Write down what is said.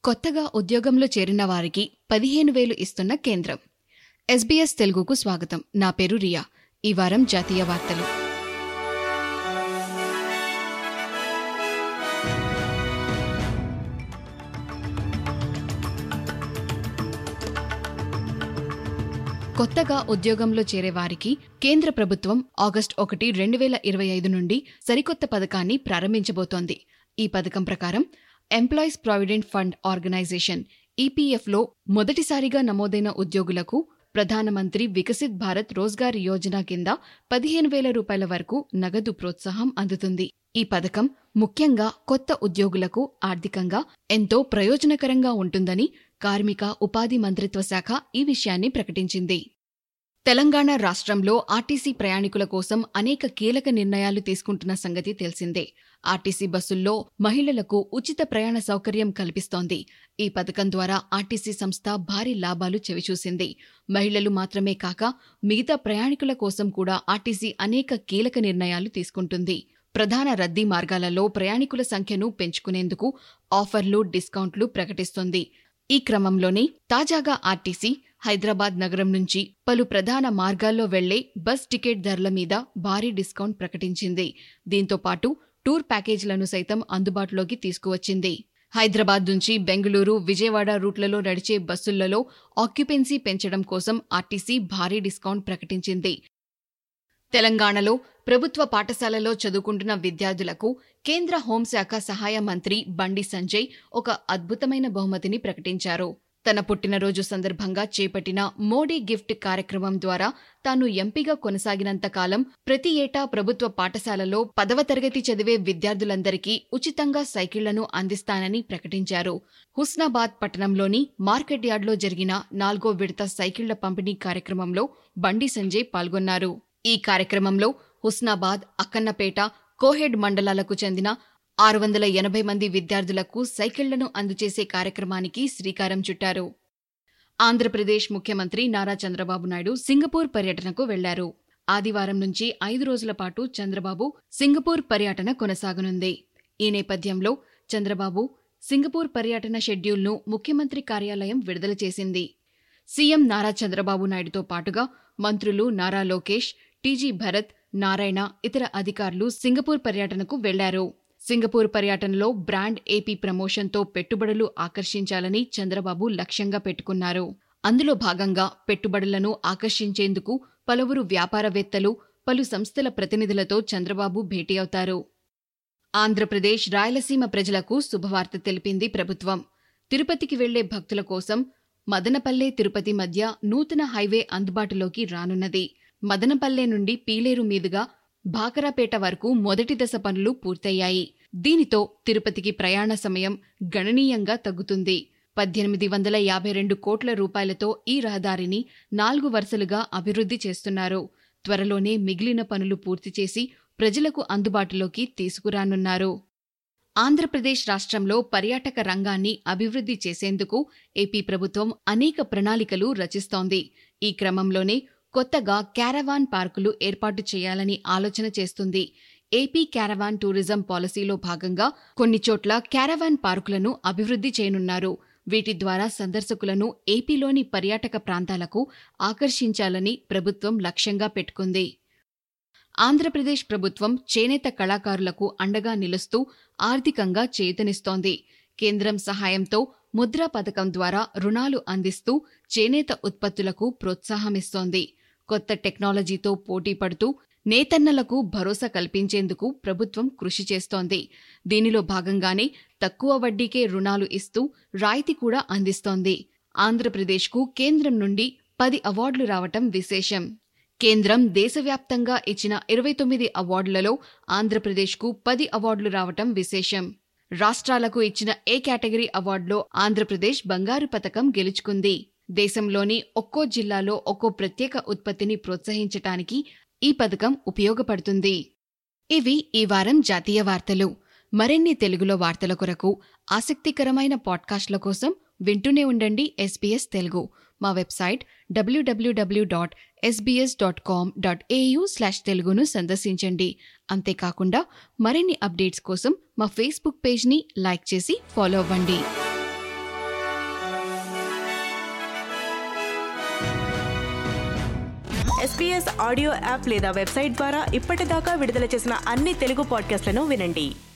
కొత్తగా ఉద్యోగంలో చేరిన వారికి పదిహేను వేలు ఇస్తున్న కేంద్రం ఎస్బీఎస్ తెలుగుకు స్వాగతం నా పేరు రియా ఈ వారం జాతీయ వార్తలు కొత్తగా ఉద్యోగంలో చేరే వారికి కేంద్ర ప్రభుత్వం ఆగస్టు ఒకటి రెండు వేల ఇరవై ఐదు నుండి సరికొత్త పథకాన్ని ప్రారంభించబోతోంది ఈ పథకం ప్రకారం ఎంప్లాయీస్ ప్రావిడెంట్ ఫండ్ ఆర్గనైజేషన్ ఈపీఎఫ్లో మొదటిసారిగా నమోదైన ఉద్యోగులకు ప్రధానమంత్రి వికసిత్ భారత్ రోజ్గార్ యోజన కింద పదిహేను వేల రూపాయల వరకు నగదు ప్రోత్సాహం అందుతుంది ఈ పథకం ముఖ్యంగా కొత్త ఉద్యోగులకు ఆర్థికంగా ఎంతో ప్రయోజనకరంగా ఉంటుందని కార్మిక ఉపాధి మంత్రిత్వ శాఖ ఈ విషయాన్ని ప్రకటించింది తెలంగాణ రాష్ట్రంలో ఆర్టీసీ ప్రయాణికుల కోసం అనేక కీలక నిర్ణయాలు తీసుకుంటున్న సంగతి తెలిసిందే ఆర్టీసీ బస్సుల్లో మహిళలకు ఉచిత ప్రయాణ సౌకర్యం కల్పిస్తోంది ఈ పథకం ద్వారా ఆర్టీసీ సంస్థ భారీ లాభాలు చెవిచూసింది మహిళలు మాత్రమే కాక మిగతా ప్రయాణికుల కోసం కూడా ఆర్టీసీ అనేక కీలక నిర్ణయాలు తీసుకుంటుంది ప్రధాన రద్దీ మార్గాలలో ప్రయాణికుల సంఖ్యను పెంచుకునేందుకు ఆఫర్లు డిస్కౌంట్లు ప్రకటిస్తోంది ఈ క్రమంలోనే తాజాగా ఆర్టీసీ హైదరాబాద్ నగరం నుంచి పలు ప్రధాన మార్గాల్లో వెళ్లే బస్ టికెట్ ధరల మీద భారీ డిస్కౌంట్ ప్రకటించింది దీంతో పాటు టూర్ ప్యాకేజీలను సైతం అందుబాటులోకి తీసుకువచ్చింది హైదరాబాద్ నుంచి బెంగళూరు విజయవాడ రూట్లలో నడిచే బస్సులలో ఆక్యుపెన్సీ పెంచడం కోసం ఆర్టీసీ భారీ డిస్కౌంట్ ప్రకటించింది తెలంగాణలో ప్రభుత్వ పాఠశాలలో చదువుకుంటున్న విద్యార్థులకు కేంద్ర హోంశాఖ సహాయ మంత్రి బండి సంజయ్ ఒక అద్భుతమైన బహుమతిని ప్రకటించారు తన పుట్టినరోజు సందర్భంగా చేపట్టిన మోడీ గిఫ్ట్ కార్యక్రమం ద్వారా తాను ఎంపీగా కొనసాగినంత కాలం ప్రతి ఏటా ప్రభుత్వ పాఠశాలలో పదవ తరగతి చదివే విద్యార్థులందరికీ ఉచితంగా సైకిళ్లను అందిస్తానని ప్రకటించారు హుస్నాబాద్ పట్టణంలోని మార్కెట్ యార్డ్లో జరిగిన నాలుగో విడత సైకిళ్ల పంపిణీ కార్యక్రమంలో బండి సంజయ్ పాల్గొన్నారు ఈ కార్యక్రమంలో హుస్నాబాద్ అక్కన్నపేట కోహెడ్ మండలాలకు చెందిన ఆరు వందల ఎనభై మంది విద్యార్థులకు సైకిళ్లను అందజేసే కార్యక్రమానికి శ్రీకారం చుట్టారు ఆంధ్రప్రదేశ్ ముఖ్యమంత్రి నారా చంద్రబాబు నాయుడు సింగపూర్ పర్యటనకు వెళ్లారు ఆదివారం నుంచి ఐదు రోజుల పాటు చంద్రబాబు సింగపూర్ పర్యటన కొనసాగనుంది ఈ నేపథ్యంలో చంద్రబాబు సింగపూర్ పర్యటన షెడ్యూల్ను ముఖ్యమంత్రి కార్యాలయం విడుదల చేసింది సీఎం నారా చంద్రబాబు నాయుడుతో పాటుగా మంత్రులు నారా లోకేష్ టీజీ భరత్ నారాయణ ఇతర అధికారులు సింగపూర్ పర్యటనకు వెళ్లారు సింగపూర్ పర్యటనలో బ్రాండ్ ఏపీ ప్రమోషన్తో పెట్టుబడులు ఆకర్షించాలని చంద్రబాబు లక్ష్యంగా పెట్టుకున్నారు అందులో భాగంగా పెట్టుబడులను ఆకర్షించేందుకు పలువురు వ్యాపారవేత్తలు పలు సంస్థల ప్రతినిధులతో చంద్రబాబు భేటీ అవుతారు ఆంధ్రప్రదేశ్ రాయలసీమ ప్రజలకు శుభవార్త తెలిపింది ప్రభుత్వం తిరుపతికి వెళ్లే భక్తుల కోసం మదనపల్లె తిరుపతి మధ్య నూతన హైవే అందుబాటులోకి రానున్నది మదనపల్లె నుండి పీలేరు మీదుగా భాకరాపేట వరకు మొదటి దశ పనులు పూర్తయ్యాయి దీనితో తిరుపతికి ప్రయాణ సమయం గణనీయంగా తగ్గుతుంది పద్దెనిమిది వందల యాభై రెండు కోట్ల రూపాయలతో ఈ రహదారిని నాలుగు వరుసలుగా అభివృద్ధి చేస్తున్నారు త్వరలోనే మిగిలిన పనులు పూర్తి చేసి ప్రజలకు అందుబాటులోకి తీసుకురానున్నారు ఆంధ్రప్రదేశ్ రాష్ట్రంలో పర్యాటక రంగాన్ని అభివృద్ధి చేసేందుకు ఏపీ ప్రభుత్వం అనేక ప్రణాళికలు రచిస్తోంది ఈ క్రమంలోనే కొత్తగా క్యారవాన్ పార్కులు ఏర్పాటు చేయాలని ఆలోచన చేస్తుంది ఏపీ క్యారవాన్ టూరిజం పాలసీలో భాగంగా కొన్ని చోట్ల క్యారవాన్ పార్కులను అభివృద్ధి చేయనున్నారు వీటి ద్వారా సందర్శకులను ఏపీలోని పర్యాటక ప్రాంతాలకు ఆకర్షించాలని ప్రభుత్వం లక్ష్యంగా పెట్టుకుంది ఆంధ్రప్రదేశ్ ప్రభుత్వం చేనేత కళాకారులకు అండగా నిలుస్తూ ఆర్థికంగా చేతనిస్తోంది కేంద్రం సహాయంతో ముద్రా పథకం ద్వారా రుణాలు అందిస్తూ చేనేత ఉత్పత్తులకు ప్రోత్సాహమిస్తోంది కొత్త టెక్నాలజీతో పోటీ పడుతూ నేతన్నలకు భరోసా కల్పించేందుకు ప్రభుత్వం కృషి చేస్తోంది దీనిలో భాగంగానే తక్కువ వడ్డీకే రుణాలు ఇస్తూ రాయితీ కూడా అందిస్తోంది ఆంధ్రప్రదేశ్కు కేంద్రం నుండి పది అవార్డులు రావటం విశేషం కేంద్రం దేశవ్యాప్తంగా ఇచ్చిన ఇరవై తొమ్మిది అవార్డులలో ఆంధ్రప్రదేశ్కు పది అవార్డులు రావటం విశేషం రాష్ట్రాలకు ఇచ్చిన ఏ కేటగిరీ అవార్డులో ఆంధ్రప్రదేశ్ బంగారు పతకం గెలుచుకుంది దేశంలోని ఒక్కో జిల్లాలో ఒక్కో ప్రత్యేక ఉత్పత్తిని ప్రోత్సహించటానికి ఈ పథకం ఉపయోగపడుతుంది ఇవి ఈ వారం జాతీయ వార్తలు మరిన్ని తెలుగులో వార్తల కొరకు ఆసక్తికరమైన పాడ్కాస్ట్ల కోసం వింటూనే ఉండండి ఎస్బీఎస్ తెలుగు మా website WWW dot SBS dot com dot AU slash తెలుగును సందర్శించండి అంతేకాకుండా మరిన్ని అప్డేట్స్ కోసం మా ఫేస్బుక్ పేజ్ని లైక్ చేసి ఫాలో అవ్వండి ఎస్పీఎస్ ఆడియో యాప్ లేదా వెబ్సైట్ ద్వారా ఇప్పటిదాకా విడుదల చేసిన అన్ని తెలుగు పాడ్కాస్ట్లను వినండి